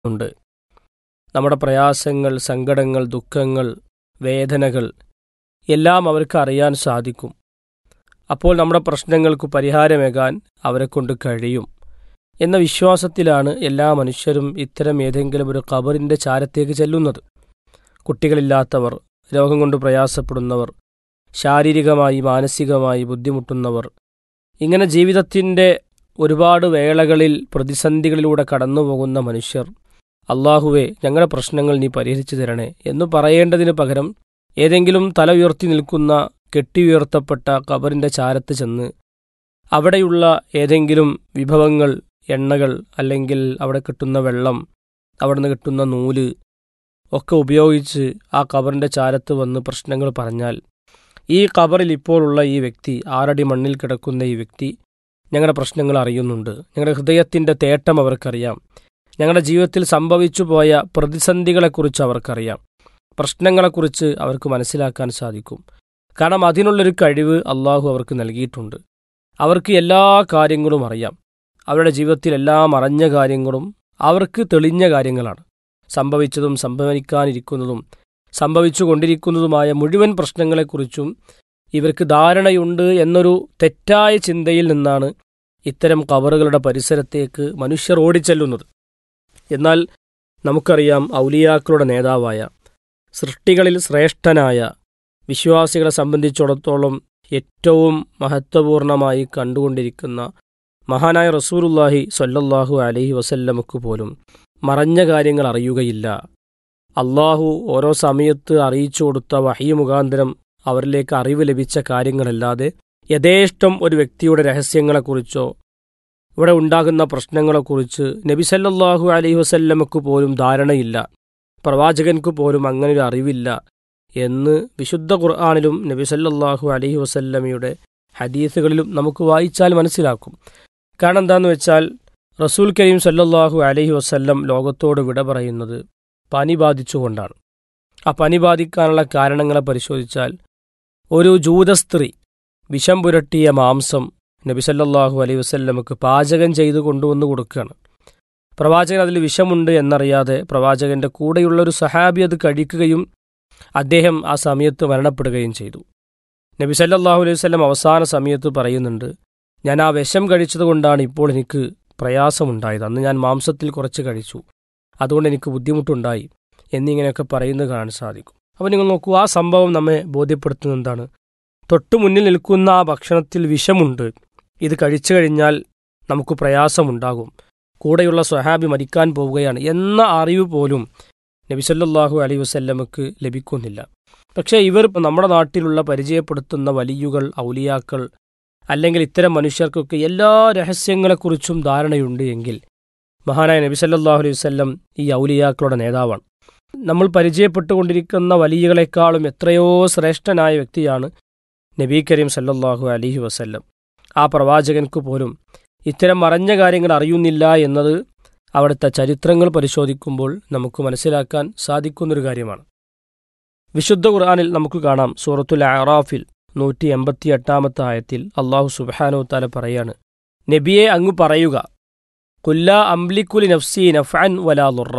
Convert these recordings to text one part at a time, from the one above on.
ഉണ്ട് നമ്മുടെ പ്രയാസങ്ങൾ സങ്കടങ്ങൾ ദുഃഖങ്ങൾ വേദനകൾ എല്ലാം അവർക്ക് അറിയാൻ സാധിക്കും അപ്പോൾ നമ്മുടെ പ്രശ്നങ്ങൾക്ക് പരിഹാരമേകാൻ അവരെ കൊണ്ട് കഴിയും എന്ന വിശ്വാസത്തിലാണ് എല്ലാ മനുഷ്യരും ഇത്തരം ഏതെങ്കിലും ഒരു ഖബറിൻ്റെ ചാരത്തേക്ക് ചെല്ലുന്നത് കുട്ടികളില്ലാത്തവർ രോഗം കൊണ്ട് പ്രയാസപ്പെടുന്നവർ ശാരീരികമായി മാനസികമായി ബുദ്ധിമുട്ടുന്നവർ ഇങ്ങനെ ജീവിതത്തിൻ്റെ ഒരുപാട് വേളകളിൽ പ്രതിസന്ധികളിലൂടെ കടന്നുപോകുന്ന മനുഷ്യർ അള്ളാഹുവെ ഞങ്ങളുടെ പ്രശ്നങ്ങൾ നീ പരിഹരിച്ചു തരണേ എന്ന് പറയേണ്ടതിന് പകരം ഏതെങ്കിലും തല ഉയർത്തി നിൽക്കുന്ന കെട്ടിയുയർത്തപ്പെട്ട കബറിൻ്റെ ചാരത്ത് ചെന്ന് അവിടെയുള്ള ഏതെങ്കിലും വിഭവങ്ങൾ എണ്ണകൾ അല്ലെങ്കിൽ അവിടെ കിട്ടുന്ന വെള്ളം അവിടുന്ന് കിട്ടുന്ന നൂല് ഒക്കെ ഉപയോഗിച്ച് ആ കബറിൻ്റെ ചാരത്ത് വന്ന് പ്രശ്നങ്ങൾ പറഞ്ഞാൽ ഈ കബറിൽ ഇപ്പോഴുള്ള ഈ വ്യക്തി ആറടി മണ്ണിൽ കിടക്കുന്ന ഈ വ്യക്തി ഞങ്ങളുടെ പ്രശ്നങ്ങൾ അറിയുന്നുണ്ട് ഞങ്ങളുടെ ഹൃദയത്തിൻ്റെ തേട്ടം അവർക്കറിയാം ഞങ്ങളുടെ ജീവിതത്തിൽ സംഭവിച്ചു പോയ പ്രതിസന്ധികളെക്കുറിച്ച് അവർക്കറിയാം പ്രശ്നങ്ങളെക്കുറിച്ച് അവർക്ക് മനസ്സിലാക്കാൻ സാധിക്കും കാരണം അതിനുള്ളൊരു കഴിവ് അള്ളാഹു അവർക്ക് നൽകിയിട്ടുണ്ട് അവർക്ക് എല്ലാ കാര്യങ്ങളും അറിയാം അവരുടെ ജീവിതത്തിൽ എല്ലാം അറിഞ്ഞ കാര്യങ്ങളും അവർക്ക് തെളിഞ്ഞ കാര്യങ്ങളാണ് സംഭവിച്ചതും സംഭവിക്കാനിരിക്കുന്നതും സംഭവിച്ചു കൊണ്ടിരിക്കുന്നതുമായ മുഴുവൻ പ്രശ്നങ്ങളെക്കുറിച്ചും ഇവർക്ക് ധാരണയുണ്ട് എന്നൊരു തെറ്റായ ചിന്തയിൽ നിന്നാണ് ഇത്തരം കവറുകളുടെ പരിസരത്തേക്ക് മനുഷ്യർ ഓടിച്ചെല്ലുന്നത് എന്നാൽ നമുക്കറിയാം ഔലിയാക്കളുടെ നേതാവായ സൃഷ്ടികളിൽ ശ്രേഷ്ഠനായ വിശ്വാസികളെ സംബന്ധിച്ചിടത്തോളം ഏറ്റവും മഹത്വപൂർണമായി കണ്ടുകൊണ്ടിരിക്കുന്ന മഹാനായ റസൂലുല്ലാഹി സൊല്ലല്ലാഹു അലൈഹി വസല്ലമക്ക് പോലും മറഞ്ഞ കാര്യങ്ങൾ അറിയുകയില്ല അള്ളാഹു ഓരോ സമയത്ത് അറിയിച്ചു കൊടുത്ത വഹി മുഖാന്തരം അവരിലേക്ക് അറിവ് ലഭിച്ച കാര്യങ്ങളല്ലാതെ യഥേഷ്ടം ഒരു വ്യക്തിയുടെ രഹസ്യങ്ങളെക്കുറിച്ചോ ഇവിടെ ഉണ്ടാകുന്ന പ്രശ്നങ്ങളെക്കുറിച്ച് നബി സല്ലല്ലാഹു അലൈഹി വസല്ലമക്ക് പോലും ധാരണയില്ല പ്രവാചകൻക്ക് പോലും അങ്ങനെ ഒരു അറിവില്ല എന്ന് വിശുദ്ധ ഖുർആാനിലും നബി സല്ലല്ലാഹു അലൈഹി വസല്ലമയുടെ ഹദീസുകളിലും നമുക്ക് വായിച്ചാൽ മനസ്സിലാക്കും കാരണം എന്താന്ന് വെച്ചാൽ റസൂൽ കരീം സല്ലല്ലാഹു അലൈഹി വസല്ലം ലോകത്തോട് വിട പറയുന്നത് പനി ബാധിച്ചുകൊണ്ടാണ് ആ പനി ബാധിക്കാനുള്ള കാരണങ്ങളെ പരിശോധിച്ചാൽ ഒരു ജൂതസ്ത്രീ വിഷം പുരട്ടിയ മാംസം നബി സല്ലല്ലാഹു അലൈഹി വസല്ലമക്ക് പാചകം ചെയ്തു കൊണ്ടുവന്ന് കൊടുക്കുകയാണ് പ്രവാചകൻ അതിൽ വിഷമുണ്ട് എന്നറിയാതെ പ്രവാചകന്റെ കൂടെയുള്ള ഒരു സഹാബി അത് കഴിക്കുകയും അദ്ദേഹം ആ സമയത്ത് മരണപ്പെടുകയും ചെയ്തു നബി സല്ലല്ലാഹു അലൈഹി വസല്ലം അവസാന സമയത്ത് പറയുന്നുണ്ട് ഞാൻ ആ വിഷം കഴിച്ചതുകൊണ്ടാണ് ഇപ്പോൾ എനിക്ക് പ്രയാസമുണ്ടായത് അന്ന് ഞാൻ മാംസത്തിൽ കുറച്ച് കഴിച്ചു അതുകൊണ്ട് എനിക്ക് ബുദ്ധിമുട്ടുണ്ടായി എന്നിങ്ങനെയൊക്കെ പറയുന്നത് കാണാൻ സാധിക്കും അപ്പോൾ നിങ്ങൾ നോക്കൂ ആ സംഭവം നമ്മെ ബോധ്യപ്പെടുത്തുന്നത് എന്താണ് തൊട്ടു മുന്നിൽ നിൽക്കുന്ന ആ ഭക്ഷണത്തിൽ വിഷമുണ്ട് ഇത് കഴിച്ചു കഴിഞ്ഞാൽ നമുക്ക് പ്രയാസമുണ്ടാകും കൂടെയുള്ള സ്വഹാബി മരിക്കാൻ പോവുകയാണ് എന്ന അറിവ് പോലും നബിസല്ലാഹു അലൈ വസല്ലമക്ക് ലഭിക്കുന്നില്ല പക്ഷേ ഇവർ നമ്മുടെ നാട്ടിലുള്ള പരിചയപ്പെടുത്തുന്ന വലിയുകൾ ഔലിയാക്കൾ അല്ലെങ്കിൽ ഇത്തരം മനുഷ്യർക്കൊക്കെ എല്ലാ രഹസ്യങ്ങളെക്കുറിച്ചും ധാരണയുണ്ട് എങ്കിൽ മഹാനായ നബി സല്ലല്ലാഹു അലൈഹി വസല്ലം ഈ ഔലിയാക്കളുടെ നേതാവാണ് നമ്മൾ പരിചയപ്പെട്ടുകൊണ്ടിരിക്കുന്ന വലിയകളെക്കാളും എത്രയോ ശ്രേഷ്ഠനായ വ്യക്തിയാണ് നബി കരീം സല്ലല്ലാഹു അലൈഹി വസല്ലം ആ പ്രവാചകൻക്ക് പോലും ഇത്തരം മറഞ്ഞ കാര്യങ്ങൾ അറിയുന്നില്ല എന്നത് അവിടുത്തെ ചരിത്രങ്ങൾ പരിശോധിക്കുമ്പോൾ നമുക്ക് മനസ്സിലാക്കാൻ സാധിക്കുന്നൊരു കാര്യമാണ് വിശുദ്ധ ഖുർആാനിൽ നമുക്ക് കാണാം സൂറത്തുൽ അറാഫിൽ നൂറ്റി എൺപത്തി എട്ടാമത്തെ ആയത്തിൽ അള്ളാഹു സുബാനോ താല പറയാണ് നബിയെ അങ്ങ് പറയുക കുല്ല അംലിക്കുലി നഫ്സി നഫാൻ വലാ ലുറ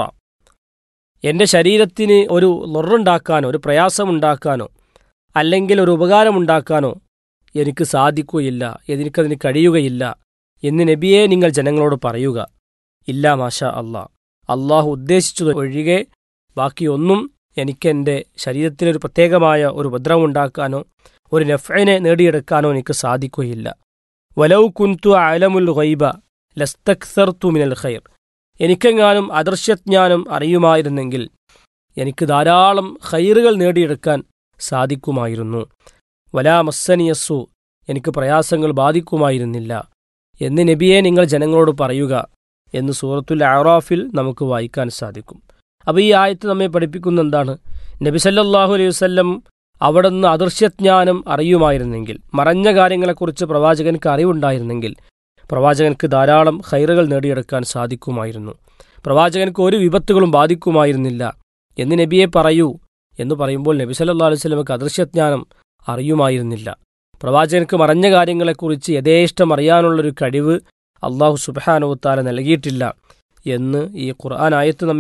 എൻ്റെ ശരീരത്തിന് ഒരു ലൊറുണ്ടാക്കാനോ ഒരു പ്രയാസമുണ്ടാക്കാനോ അല്ലെങ്കിൽ ഒരു ഉപകാരമുണ്ടാക്കാനോ എനിക്ക് സാധിക്കുകയില്ല എനിക്കതിന് കഴിയുകയില്ല എന്ന് നബിയെ നിങ്ങൾ ജനങ്ങളോട് പറയുക ഇല്ല മാഷ അള്ളാ അള്ളാഹു ഉദ്ദേശിച്ചത് ഒഴികെ ബാക്കിയൊന്നും എനിക്കെൻ്റെ ശരീരത്തിനൊരു പ്രത്യേകമായ ഒരു ഉപദ്രവമുണ്ടാക്കാനോ ഒരു നഫ്ഐനെ നേടിയെടുക്കാനോ എനിക്ക് സാധിക്കുകയില്ല വലൗ കുന്തു അലമുൽ ഗൈബ ലസ്തക്സർത്തു മിനൽ ഖൈർ എനിക്കെങ്ങാനും അദൃശ്യജ്ഞാനം അറിയുമായിരുന്നെങ്കിൽ എനിക്ക് ധാരാളം ഖൈറുകൾ നേടിയെടുക്കാൻ സാധിക്കുമായിരുന്നു വലാ മസ്സനിയസ്സു എനിക്ക് പ്രയാസങ്ങൾ ബാധിക്കുമായിരുന്നില്ല എന്ന് നബിയെ നിങ്ങൾ ജനങ്ങളോട് പറയുക എന്ന് സൂറത്തുൽ ആറാഫിൽ നമുക്ക് വായിക്കാൻ സാധിക്കും അപ്പോൾ ഈ ആയത്ത് നമ്മെ പഠിപ്പിക്കുന്ന എന്താണ് നബി സല്ലല്ലാഹു അലൈഹി വസല്ലം അവിടുന്ന് അദൃശ്യജ്ഞാനം അറിയുമായിരുന്നെങ്കിൽ മറഞ്ഞ കാര്യങ്ങളെക്കുറിച്ച് പ്രവാചകൻക്ക് അറിവുണ്ടായിരുന്നെങ്കിൽ പ്രവാചകൻക്ക് ധാരാളം ഹൈറുകൾ നേടിയെടുക്കാൻ സാധിക്കുമായിരുന്നു പ്രവാചകൻക്ക് ഒരു വിപത്തുകളും ബാധിക്കുമായിരുന്നില്ല എന്ന് നബിയെ പറയൂ എന്ന് പറയുമ്പോൾ നബി സല്ലല്ലാഹു അലൈഹി വസല്ലമക്ക് അദൃശ്യജ്ഞാനം അറിയുമായിരുന്നില്ല പ്രവാചകൻക്ക് മറഞ്ഞ കാര്യങ്ങളെക്കുറിച്ച് യഥേഷ്ടം അറിയാനുള്ളൊരു കഴിവ് അള്ളാഹു സുബാനുത്താല നൽകിയിട്ടില്ല എന്ന് ഈ ഖുർആൻ ആയത്ത് നമ്മെ